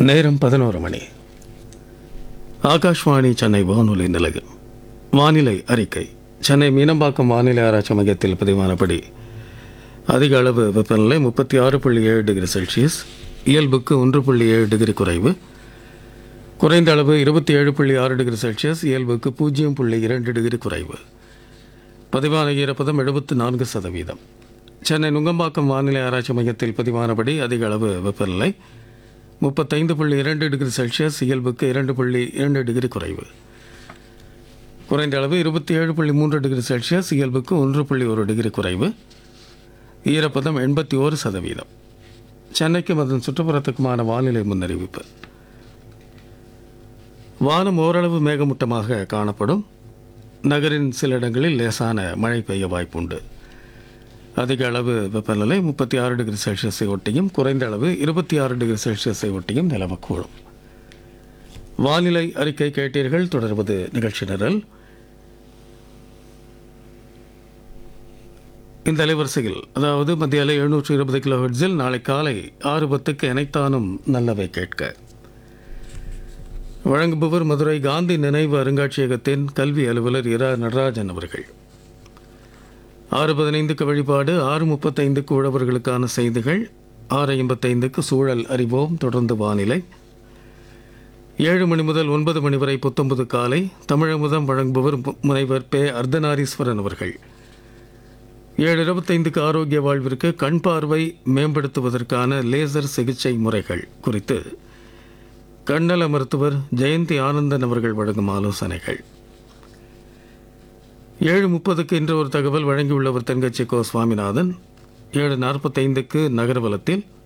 நேரம் பதினோரு மணி ஆகாஷ்வாணி சென்னை வானொலி நிலையம் வானிலை அறிக்கை சென்னை மீனம்பாக்கம் வானிலை ஆராய்ச்சி மையத்தில் பதிவானபடி அதிக அளவு வெப்பநிலை முப்பத்தி ஆறு புள்ளி ஏழு டிகிரி செல்சியஸ் இயல்புக்கு ஒன்று புள்ளி ஏழு டிகிரி குறைவு குறைந்த அளவு இருபத்தி ஏழு புள்ளி ஆறு டிகிரி செல்சியஸ் இயல்புக்கு பூஜ்ஜியம் புள்ளி இரண்டு டிகிரி குறைவு பதிவான ஈரப்பதம் எழுபத்து நான்கு சதவீதம் சென்னை நுங்கம்பாக்கம் வானிலை ஆராய்ச்சி மையத்தில் பதிவானபடி அதிக அளவு வெப்பநிலை முப்பத்தைந்து புள்ளி இரண்டு டிகிரி செல்சியஸ் இயல்புக்கு இரண்டு புள்ளி இரண்டு டிகிரி குறைவு குறைந்த அளவு இருபத்தி ஏழு புள்ளி மூன்று டிகிரி செல்சியஸ் இயல்புக்கு ஒன்று புள்ளி ஒரு டிகிரி குறைவு ஈரப்பதம் எண்பத்தி ஓரு சதவீதம் சென்னைக்கும் அதன் சுற்றுப்புறத்துக்குமான வானிலை முன்னறிவிப்பு வானம் ஓரளவு மேகமூட்டமாக காணப்படும் நகரின் சில இடங்களில் லேசான மழை பெய்ய வாய்ப்புண்டு அதிக அளவு வெப்பநிலை முப்பத்தி ஆறு டிகிரி செல்சியஸை ஒட்டியும் குறைந்த அளவு இருபத்தி ஆறு டிகிரி செல்சியஸை ஒட்டியும் நிலவக்கூடும் வானிலை அறிக்கை கேட்டீர்கள் தொடர்வது நிகழ்ச்சி நிரல் இந்த அலைவரிசையில் அதாவது மத்திய அலை எழுநூற்று இருபது கிலோ ஹெர்ட்ஸில் நாளை காலை ஆறு பத்துக்கு இணைத்தானும் நல்லவை கேட்க வழங்குபவர் மதுரை காந்தி நினைவு அருங்காட்சியகத்தின் கல்வி அலுவலர் இரா நடராஜன் அவர்கள் ஆறு பதினைந்துக்கு வழிபாடு ஆறு முப்பத்தைந்துக்கு உழவர்களுக்கான செய்திகள் ஆறு ஐம்பத்தைந்துக்கு சூழல் அறிவோம் தொடர்ந்து வானிலை ஏழு மணி முதல் ஒன்பது மணி வரை புத்தொன்பது காலை தமிழமுதம் வழங்குபவர் மு- முனைவர் பே அர்த்தநாரீஸ்வரன் அவர்கள் ஏழு இருபத்தைந்துக்கு ஆரோக்கிய வாழ்விற்கு கண் பார்வை மேம்படுத்துவதற்கான லேசர் சிகிச்சை முறைகள் குறித்து கண்ணல மருத்துவர் ஜெயந்தி ஆனந்தன் அவர்கள் வழங்கும் ஆலோசனைகள் ஏழு முப்பதுக்கு இன்று ஒரு தகவல் வழங்கியுள்ளவர் தென்கட்சி கோ சுவாமிநாதன் ஏழு நாற்பத்தைந்துக்கு நகர்வலத்தில்